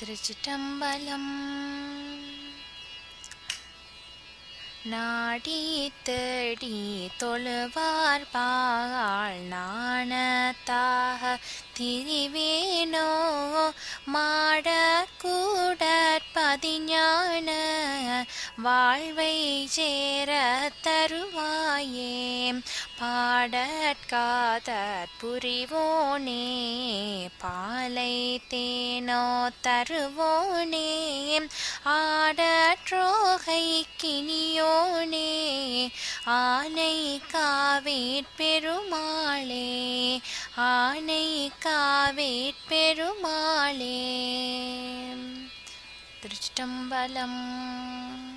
திருச்சிட்டம்பலம் நாடி தேடி தொழுவார் பால் நாணத்தாக திரிவேனோ மாடக்கூடற்பதிஞான வாழ்வை சேர தருவாயே பாடற்காதற் புரிவோனே பாலை தேனோ தருவோனே ஆடற்றோகை கினியோனே ஆனை காவேற் பெருமாளே ஆனை காவேற் பெருமாளே திருச்சிட்டம்பலம்